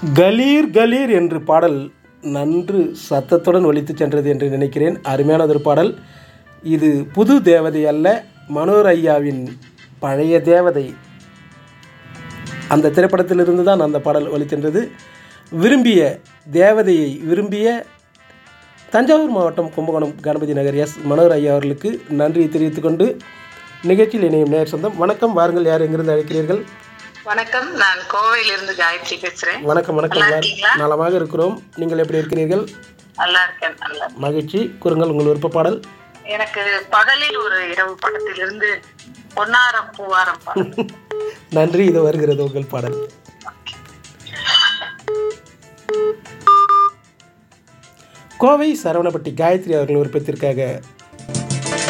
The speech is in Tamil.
கலீர் கலீர் என்று பாடல் நன்று சத்தத்துடன் ஒலித்து சென்றது என்று நினைக்கிறேன் அருமையான ஒரு பாடல் இது புது தேவதை அல்ல மனோர் ஐயாவின் பழைய தேவதை அந்த திரைப்படத்திலிருந்து தான் அந்த பாடல் ஒலிச்சென்றது விரும்பிய தேவதையை விரும்பிய தஞ்சாவூர் மாவட்டம் கும்பகோணம் கணபதி நகர் எஸ் மனோர் ஐயா அவர்களுக்கு நன்றியை தெரிவித்துக் கொண்டு நிகழ்ச்சியில் இணையும் நேர் சொந்தம் வணக்கம் வாருங்கள் யார் எங்கிருந்து அழைக்கிறீர்கள் வணக்கம் நான் கோவையிலிருந்து காயத்ரி பேசுறேன் வணக்கம் வணக்கம் நல்லா வார்- இருக்கீங்களா? நலமாக இருக்கிறோம் நீங்கள் எப்படி இருக்கிறீர்கள் நல்லா இருக்கேன் நல்லா மகிழ்ச்சி கூறுங்கள் உங்கள் விருப்ப பாடல் எனக்கு பகலில் ஒரு இரவு படத்திலிருந்து பொன்னாரம் பூவாரம் பாடல் நன்றி இது வருகிறது உங்கள் பாடல் கோவை சரவணப்பட்டி காயத்ரி அவர்கள் விருப்பத்திற்காக